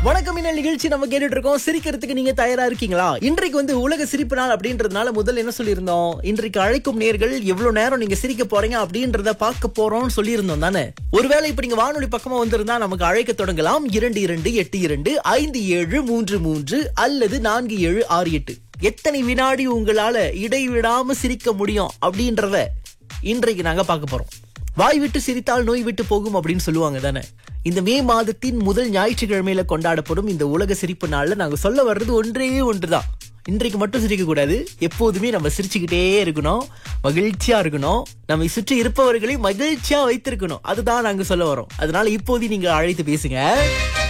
வணக்கம் இன்னல் நிகழ்ச்சி நம்ம கேட்டுட்டு இருக்கோம் சிரிக்கிறதுக்கு நீங்க தயாரா இருக்கீங்களா இன்றைக்கு வந்து உலக சிரிப்பு நாள் அப்படின்றதுனால முதல்ல என்ன சொல்லியிருந்தோம் இன்றைக்கு அழைக்கும் நேர்கள் எவ்வளவு நேரம் நீங்க சிரிக்க போறீங்க அப்படின்றத பார்க்க போறோம்னு சொல்லியிருந்தோம் தானே ஒருவேளை இப்ப நீங்க வானொலி பக்கமா வந்திருந்தா நமக்கு அழைக்க தொடங்கலாம் இரண்டு இரண்டு எட்டு இரண்டு ஐந்து ஏழு மூன்று மூன்று அல்லது நான்கு ஏழு ஆறு எட்டு எத்தனை வினாடி உங்களால இடைவிடாம சிரிக்க முடியும் அப்படின்றத இன்றைக்கு நாங்க பார்க்க போறோம் வாய் விட்டு சிரித்தால் நோய் விட்டு போகும் அப்படின்னு சொல்லுவாங்க தானே இந்த மே மாதத்தின் முதல் ஞாயிற்றுக்கிழமையில கொண்டாடப்படும் இந்த உலக சிரிப்பு நாள்ல நாங்க சொல்ல வர்றது ஒன்றே ஒன்றுதான் இன்றைக்கு மட்டும் சிரிக்க கூடாது எப்போதுமே நம்ம சிரிச்சுக்கிட்டே இருக்கணும் மகிழ்ச்சியா இருக்கணும் நம்மை சுற்றி இருப்பவர்களை மகிழ்ச்சியா வைத்திருக்கணும் அதுதான் நாங்க சொல்ல வரோம் அதனால இப்போதைக்கு நீங்க அழைத்து பேசுங்க